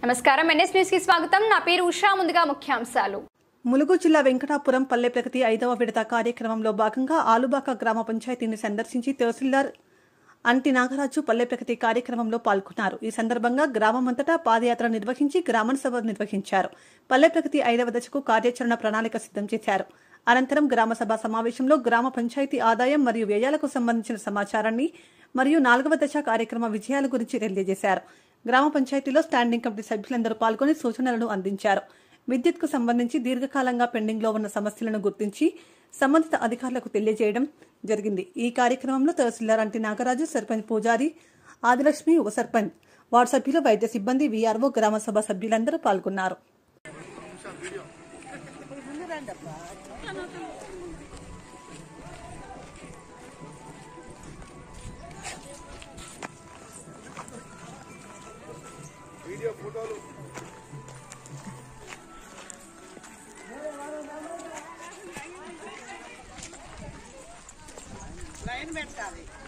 నమస్కారం NS news కి స్వాగతం నా పేరు ఉషా ముందుగా ముఖ్యాంశాలు ములుగు జిల్లా వెంకటాపురం పల్లె ప్రగతి ఐదవ విడత కార్యక్రమంలో భాగంగా ఆలుబాక గ్రామ పంచాయతీని సందర్శించి తహసీల్దార్ అంటి నాగరాజు పల్లె ప్రగతి కార్యక్రమంలో పాల్గొన్నారు ఈ సందర్భంగా గ్రామమంతటా పాదయాత్ర నిర్వహించి గ్రామ సభ నిర్వహించారు పల్లె ప్రగతి ఐదవ దశకు కార్యాచరణ ప్రణాళిక సిద్ధం చేశారు అనంతరం గ్రామ సభ సమావేశంలో గ్రామ పంచాయతీ ఆదాయం మరియు వ్యయాలకు సంబంధించిన సమాచారాన్ని మరియు నాలుగవ దశ కార్యక్రమ విజయాల గురించి తెలియజేశారు గ్రామ పంచాయతీలో స్టాండింగ్ కమిటీ సభ్యులందరూ పాల్గొని సూచనలను అందించారు విద్యుత్కు సంబంధించి దీర్ఘకాలంగా పెండింగ్లో ఉన్న సమస్యలను గుర్తించి సంబంధిత అధికారులకు తెలియజేయడం జరిగింది ఈ కార్యక్రమంలో తహసీల్దార్ అంటి నాగరాజు సర్పంచ్ పూజారి ఆదిలక్ష్మి ఉప సర్పంచ్ వార్డు సభ్యులు వైద్య సిబ్బంది వీఆర్ఓ గ్రామ సభ సభ్యులందరూ పాల్గొన్నారు లైన్ పెట్టాలి